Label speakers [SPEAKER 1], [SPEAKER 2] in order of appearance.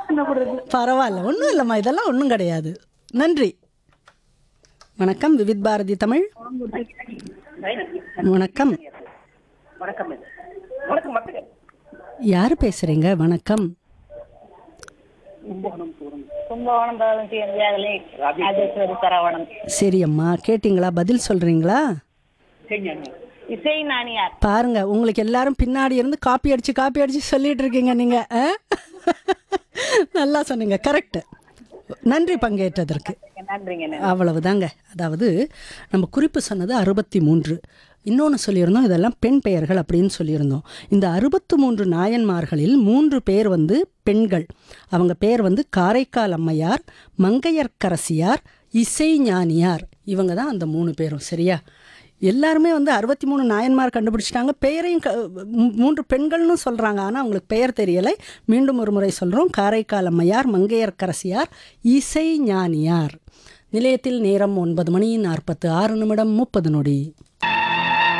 [SPEAKER 1] என்ன பண்றது
[SPEAKER 2] பரவாயில்ல ஒன்றும் இல்லைம்மா இதெல்லாம் ஒன்றும் கிடையாது நன்றி வணக்கம் விவித் பாரதி தமிழ் வணக்கம்
[SPEAKER 1] வணக்கம் வணக்கம் மட்டுங்க
[SPEAKER 2] யார் பேசுகிறீங்க வணக்கம்
[SPEAKER 1] கும்பகோணம் தூரம்
[SPEAKER 3] கும்பகோணம் பதினஞ்சு எம்ஜிஆர்லே ராஜேஸ்வரி சரவணன்
[SPEAKER 2] சரி அம்மா கேட்டிங்களா பதில் சொல்கிறீங்களா
[SPEAKER 1] சரிங்க
[SPEAKER 3] இசை நாணியார்
[SPEAKER 2] பாருங்க உங்களுக்கு எல்லாரும் பின்னாடி இருந்து காப்பி அடிச்சு காப்பி அடிச்சு சொல்லிட்டு இருக்கீங்க நீங்க ஆ? நல்லா சொன்னீங்க கரெக்ட் நன்றி பங்கேற்றதற்கு
[SPEAKER 3] நன்றிங்க
[SPEAKER 2] அவ்வளவுதாங்க அதாவது நம்ம குறிப்பு சொன்னது அறுபத்தி மூன்று இன்னொன்று சொல்லியிருந்தோம் இதெல்லாம் பெண் பெயர்கள் அப்படின்னு சொல்லியிருந்தோம் இந்த அறுபத்து மூன்று நாயன்மார்களில் மூன்று பேர் வந்து பெண்கள் அவங்க பேர் வந்து காரைக்கால் அம்மையார் மங்கையர்க்கரசியார் இசை ஞானியார் இவங்க தான் அந்த மூணு பேரும் சரியா எல்லாருமே வந்து அறுபத்தி மூணு நாயன்மார் கண்டுபிடிச்சிட்டாங்க பெயரையும் க மூ- மூன்று பெண்கள்னு சொல்கிறாங்க ஆனால் அவங்களுக்கு பெயர் தெரியலை மீண்டும் ஒரு முறை சொல்கிறோம் காரைக்கால் அம்மையார் மங்கையர்க்கரசியார் இசை ஞானியார் நிலையத்தில் நேரம் ஒன்பது மணி நாற்பத்து ஆறு நிமிடம் முப்பது நொடி